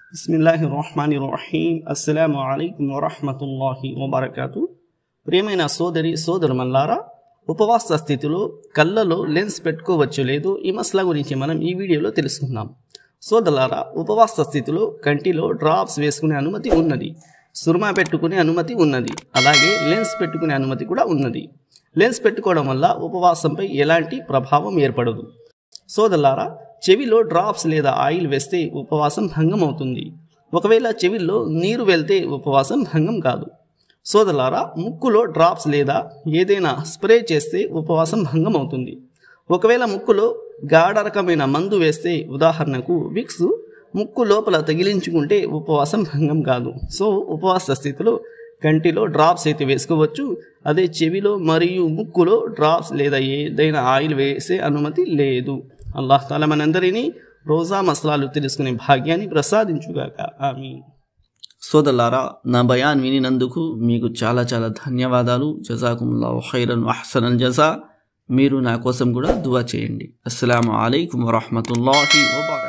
బిస్మిల్లాహి రహమాని రహీం అస్సలాము అలైకుం వరహమతుల్లాహి వబర్కాతు ప్రియమైన సోదరి సోదరుమల్లారా ఉపవాస స్థితిలో కళ్ళలో లెన్స్ పెట్టుకోవచ్చు లేదు ఈ మసలా గురించి మనం ఈ వీడియోలో తెలుసుకుందాం సోదరులారా ఉపవాస స్థితిలో కంటిలో డ్రాప్స్ వేసుకునే అనుమతి ఉన్నది సుర్మా పెట్టుకునే అనుమతి ఉన్నది అలాగే లెన్స్ పెట్టుకునే అనుమతి కూడా ఉన్నది లెన్స్ పెట్టుకోవడం వల్ల ఉపవాసంపై ఎలాంటి ప్రభావం ఏర్పడదు సోదరులారా చెవిలో డ్రాప్స్ లేదా ఆయిల్ వేస్తే ఉపవాసం భంగం అవుతుంది ఒకవేళ చెవిలో నీరు వెళ్తే ఉపవాసం భంగం కాదు సోదరులారా ముక్కులో డ్రాప్స్ లేదా ఏదైనా స్ప్రే చేస్తే ఉపవాసం భంగం అవుతుంది ఒకవేళ ముక్కులో గాఢ రకమైన మందు వేస్తే ఉదాహరణకు విక్స్ ముక్కు లోపల తగిలించుకుంటే ఉపవాసం భంగం కాదు సో ఉపవాస స్థితిలో కంటిలో డ్రాప్స్ అయితే వేసుకోవచ్చు అదే చెవిలో మరియు ముక్కులో డ్రాప్స్ లేదా ఏదైనా ఆయిల్ వేసే అనుమతి లేదు అల్లాహ్ తాలా మనందరినీ రోజా మసలాలు తెలుసుకునే భాగ్యాన్ని ప్రసాదించుగాక ఆమీ సోదరులారా నా బయాన్ వినినందుకు మీకు చాలా చాలా ధన్యవాదాలు జజాకుముల్లా ఖైరన్ అహ్సనల్ జజా మీరు నా కోసం కూడా దువా చేయండి అస్సలం అయికం వరహమతుల్లాహి వబరకాతుహు